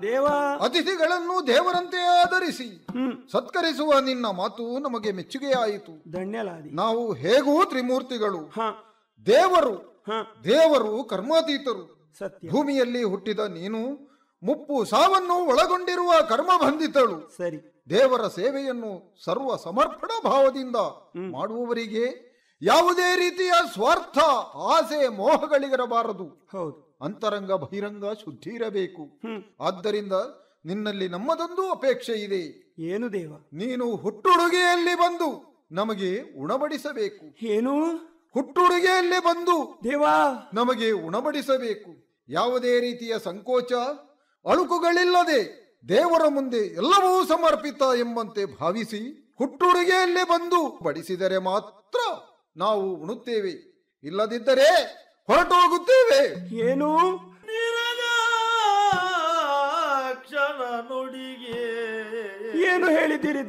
ದೇವಾ ಅತಿಥಿಗಳನ್ನು ದೇವರಂತೆ ಆಧರಿಸಿ ಹ್ಮ್ ಸತ್ಕರಿಸುವ ನಿನ್ನ ಮಾತು ನಮಗೆ ಮೆಚ್ಚುಗೆಯಾಯಿತು ಧನ್ಯಲಾದಿ ನಾವು ಹೇಗೂ ತ್ರಿಮೂರ್ತಿಗಳು ಹ ದೇವರು ಹ ದೇವರು ಕರ್ಮಾತೀತರು ಸತ್ಯ ಭೂಮಿಯಲ್ಲಿ ಹುಟ್ಟಿದ ನೀನು ಮುಪ್ಪು ಸಾವನ್ನು ಒಳಗೊಂಡಿರುವ ಕರ್ಮ ಬಂಧಿತಳು ಸರಿ ದೇವರ ಸೇವೆಯನ್ನು ಸರ್ವ ಸಮರ್ಪಣ ಭಾವದಿಂದ ಮಾಡುವವರಿಗೆ ಯಾವುದೇ ರೀತಿಯ ಸ್ವಾರ್ಥ ಆಸೆ ಮೋಹಗಳಿರಬಾರದು ಹೌದು ಅಂತರಂಗ ಬಹಿರಂಗ ಶುದ್ಧಿ ಇರಬೇಕು ಹ್ಮ್ ಆದ್ದರಿಂದ ನಿನ್ನಲ್ಲಿ ನಮ್ಮದೊಂದು ಅಪೇಕ್ಷೆ ಇದೆ ಏನು ದೇವ ನೀನು ಹುಟ್ಟುಡುಗೆಯಲ್ಲಿ ಬಂದು ನಮಗೆ ಉಣಬಡಿಸಬೇಕು ಏನು ಹುಟ್ಟುಡುಗೆಯಲ್ಲಿ ಬಂದು ದೇವಾ ನಮಗೆ ಉಣಬಡಿಸಬೇಕು ಯಾವುದೇ ರೀತಿಯ ಸಂಕೋಚ ಅಳುಕುಗಳಿಲ್ಲದೆ ದೇವರ ಮುಂದೆ ಎಲ್ಲವೂ ಸಮರ್ಪಿತ ಎಂಬಂತೆ ಭಾವಿಸಿ ಹುಟ್ಟುಡುಗೆಯಲ್ಲೇ ಬಂದು ಬಡಿಸಿದರೆ ಮಾತ್ರ ನಾವು ಉಣುತ್ತೇವೆ ಇಲ್ಲದಿದ್ದರೆ ಹೊರಟೋಗುತ್ತೇವೆ ಏನು ಕ್ಷಣ ನುಡಿಗೆ ಏನು ಹೇಳಿದ್ದೀರಿ